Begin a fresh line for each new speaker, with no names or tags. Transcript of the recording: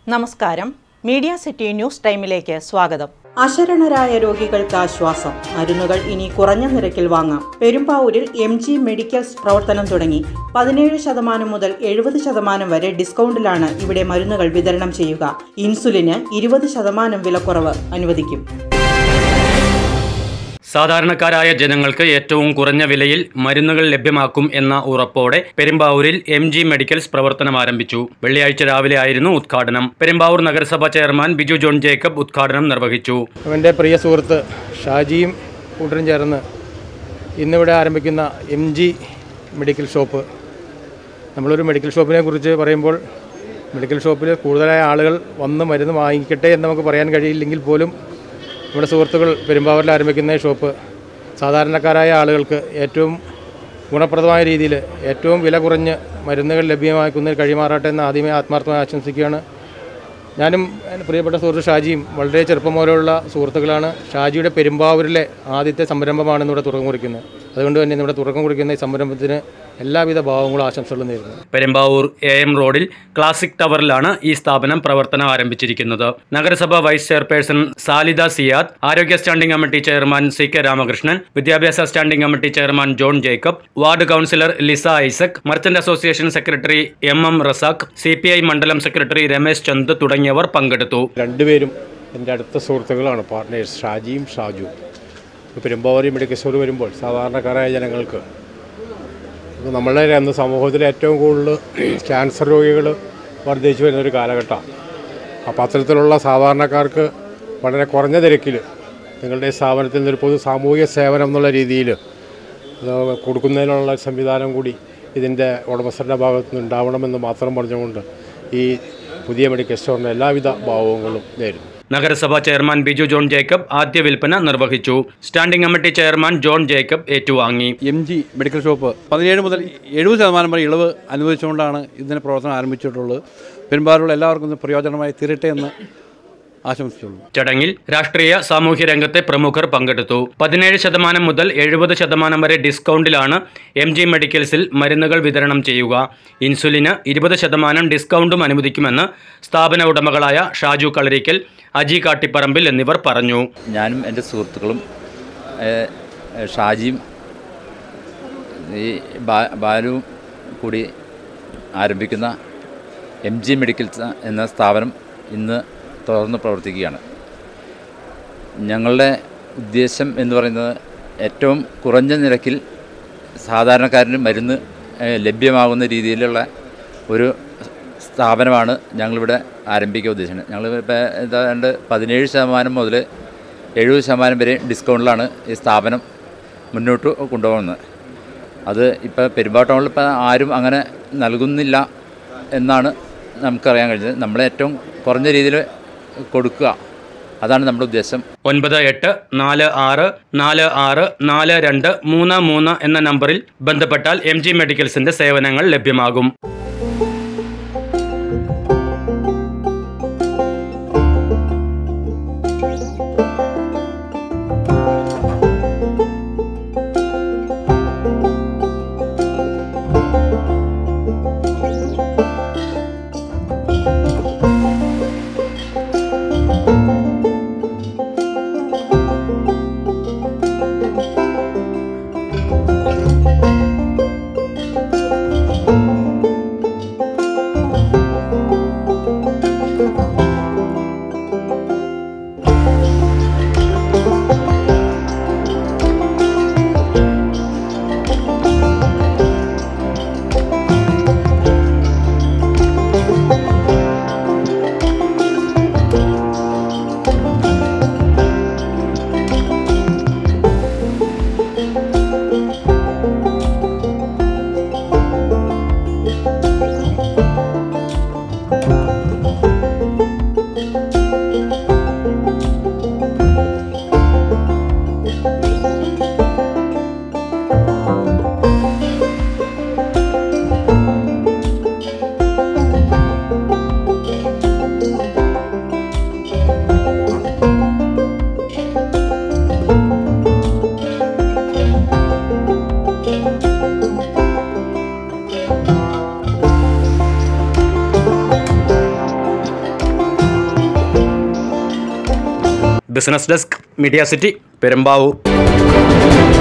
നമസ്കാരം media city news ടൈമിലേക്ക് സ്വാഗതം
അശരണരായ രോഗികൾക്ക് ആശ്വാസം മരുന്നുകൾ ഇനി കുറഞ്ഞ നിരക്കിൽ വാങ്ങാം പെരുമ്പാവൂരിൽ എം ജി മെഡിക്കൽസ് പ്രവർത്തനം തുടങ്ങി പതിനേഴ് ശതമാനം മുതൽ എഴുപത് ശതമാനം വരെ ഡിസ്കൗണ്ടിലാണ് ഇവിടെ മരുന്നുകൾ വിതരണം ചെയ്യുക ഇൻസുലിന് ഇരുപത് ശതമാനം വിലക്കുറവ് അനുവദിക്കും
സാധാരണക്കാരായ ജനങ്ങൾക്ക് ഏറ്റവും കുറഞ്ഞ വിലയിൽ മരുന്നുകൾ ലഭ്യമാക്കും എന്ന ഉറപ്പോടെ പെരുമ്പാവൂരിൽ എം ജി മെഡിക്കൽസ് പ്രവർത്തനം ആരംഭിച്ചു വെള്ളിയാഴ്ച രാവിലെ ആയിരുന്നു ഉദ്ഘാടനം പെരുമ്പാവൂർ നഗരസഭ ചെയർമാൻ ബിജു ജോൺ ജേക്കബ് ഉദ്ഘാടനം നിർവഹിച്ചു
അവൻ്റെ പ്രിയ സുഹൃത്ത് ഷാജിയും കൂട്ടരും ചേർന്ന് ഇന്നിവിടെ ആരംഭിക്കുന്ന എം ജി മെഡിക്കൽ ഷോപ്പ് നമ്മളൊരു മെഡിക്കൽ ഷോപ്പിനെ കുറിച്ച് പറയുമ്പോൾ മെഡിക്കൽ ഷോപ്പിൽ കൂടുതലായ ആളുകൾ വന്ന് മരുന്ന് വാങ്ങിക്കട്ടെ എന്ന് നമുക്ക് പറയാൻ കഴിയില്ലെങ്കിൽ പോലും നമ്മുടെ സുഹൃത്തുക്കൾ പെരുമ്പാവൂരിൽ ആരംഭിക്കുന്ന ഈ ഷോപ്പ് സാധാരണക്കാരായ ആളുകൾക്ക് ഏറ്റവും ഗുണപ്രദമായ രീതിയിൽ ഏറ്റവും വില കുറഞ്ഞ് മരുന്നുകൾ ലഭ്യമാക്കുന്നതിൽ കഴിയുമാറാട്ടെ എന്ന് ആദ്യമേ ആത്മാർത്ഥമായി ആശംസിക്കുകയാണ് ഞാനും എൻ്റെ പ്രിയപ്പെട്ട സുഹൃത്ത് ഷാജിയും വളരെ ചെറുപ്പം മുതലുള്ള സുഹൃത്തുക്കളാണ് ഷാജിയുടെ പെരുമ്പാവൂരിലെ ആദ്യത്തെ സംരംഭമാണ് ഇന്നിവിടെ തുറക്കം കുറിക്കുന്നത് അതുകൊണ്ട് തന്നെ ഇന്നിവിടെ തുറക്കം കുറിക്കുന്ന ഈ സംരംഭത്തിന് എല്ലാവിധ ഭാവങ്ങളും ആശംസകളും നേരുന്നു
പെരുമ്പാവൂർ എ എം റോഡിൽ ക്ലാസിക് ടവറിലാണ് ഈ സ്ഥാപനം പ്രവർത്തനം ആരംഭിച്ചിരിക്കുന്നത് നഗരസഭ വൈസ് ചെയർപേഴ്സൺ സാലിദ സിയാദ് ആരോഗ്യ standing committee chairman C K Ramakrishnan വിദ്യാഭ്യാസ standing committee chairman John Jacob ward councillor Lisa Isaac merchant association secretary M M Razak C P I മണ്ഡലം സെക്രട്ടറി രമേശ് ചന്ദ് തുടങ്ങിയവർ പങ്കെടുത്തു
രണ്ടുപേരും എൻ്റെ അടുത്ത സുഹൃത്തുക്കളാണ് പാർട്ട്നേഴ്സ് ഷാജിയും ഷാജുവും ഇപ്പോൾ പെരുമ്പാവൂരി മെഡിക്കൽ സ്റ്റോർ വരുമ്പോൾ സാധാരണക്കാരായ ജനങ്ങൾക്ക് ഇപ്പോൾ നമ്മളുടെ അന്ന് സമൂഹത്തിൽ ഏറ്റവും കൂടുതൽ ക്യാൻസർ രോഗികൾ വർദ്ധിച്ചു വരുന്നൊരു കാലഘട്ടമാണ് അപ്പോൾ അത്തരത്തിലുള്ള സാധാരണക്കാർക്ക് വളരെ കുറഞ്ഞ നിരക്കിൽ നിങ്ങളുടെ സ്ഥാപനത്തിൽ നിന്നൊരു പൊതു സാമൂഹിക സേവനം എന്നുള്ള രീതിയിൽ അത് കൊടുക്കുന്നതിനുള്ള സംവിധാനം കൂടി ഇതിൻ്റെ ഉടമസ്ഥരുടെ ഭാഗത്തു നിന്ന് ഉണ്ടാവണമെന്ന് മാത്രം പറഞ്ഞുകൊണ്ട് ഈ പുതിയ മെഡിക്കൽ സ്റ്റോറിന് എല്ലാവിധ ഭാവങ്ങളും നേരുന്നു
നഗരസഭാ ചെയർമാൻ ബിജു ജോൺ ജേക്കബ് ആദ്യ വിൽപ്പന നിർവഹിച്ചു standing committee chairman John Jacob ഏറ്റുവാങ്ങി
എം ജി മെഡിക്കൽ ഷോപ്പ് പതിനേഴ് മുതൽ എഴുപത് ശതമാനം വരെ ഇളവ് അനുവദിച്ചുകൊണ്ടാണ് ഇതിൻ്റെ പ്രവർത്തനം ആരംഭിച്ചിട്ടുള്ളത് പെരുമ്പാലുള്ള എല്ലാവർക്കും ഇത് പ്രയോജനമായി തീരട്ടെ എന്ന് ആശംസിച്ചുള്ളൂ
ചടങ്ങിൽ രാഷ്ട്രീയ സാമൂഹ്യ രംഗത്തെ പ്രമുഖർ പങ്കെടുത്തു പതിനേഴ് ശതമാനം മുതൽ എഴുപത് ശതമാനം വരെ ഡിസ്കൗണ്ടിലാണ് എം ജി മെഡിക്കൽസിൽ മരുന്നുകൾ വിതരണം ചെയ്യുക ഇൻസുലിന് ഇരുപത് ശതമാനം ഡിസ്കൗണ്ടും അനുവദിക്കുമെന്ന് സ്ഥാപന ഉടമകളായ ഷാജു കളരിക്കൽ അജി കാട്ടിപ്പറമ്പിൽ എന്നിവർ പറഞ്ഞു
ഞാനും എൻ്റെ സുഹൃത്തുക്കളും ഏഹ്, ഏഹ്, ഷാജിയും ഈ ബാ- ബാലുവും കൂടി ആരംഭിക്കുന്ന എം ജി മെഡിക്കൽസ് എന്ന സ്ഥാപനം ഇന്ന് തുറന്ന് പ്രവർത്തിക്കുകയാണ് ഞങ്ങളുടെ ഉദ്ദേശം എന്ന് പറയുന്നത് ഏറ്റവും കുറഞ്ഞ നിരക്കിൽ സാധാരണക്കാരന് മരുന്ന് ഏഹ്, ലഭ്യമാകുന്ന രീതിയിലുള്ള ഒരു സ്ഥാപനമാണ് ഞങ്ങളിവിടെ ആരംഭിക്കാൻ ഉദ്ദേശിക്കുന്നത് ഞങ്ങൾ ഇപ്പോൾ ഏതാണ്ട് പതിനേഴ് ശതമാനം മുതൽ എഴുപത് ശതമാനം വരെ ഡിസ്കൗണ്ടിലാണ് ഈ സ്ഥാപനം മുന്നോട്ട് കൊണ്ടുപോകുന്നത് അത് ഇപ്പോൾ പെരുമ്പാവൂർ ടൗണിൽ ഇപ്പോൾ ആരും അങ്ങനെ നൽകുന്നില്ല എന്നാണ് നമുക്കറിയാൻ കഴിഞ്ഞത് നമ്മൾ ഏറ്റവും കുറഞ്ഞ രീതിയിൽ കൊടുക്കുക അതാണ് നമ്മുടെ ഉദ്ദേശം
ഒൻപത് എട്ട് നാല് ആറ് നാല് ആറ് നാല് രണ്ട് മൂന്ന് മൂന്ന് എന്ന നമ്പറിൽ ബന്ധപ്പെട്ടാൽ എം ജി മെഡിക്കൽസിന്റെ സേവനങ്ങൾ ലഭ്യമാകും business desk media city Perumbavoor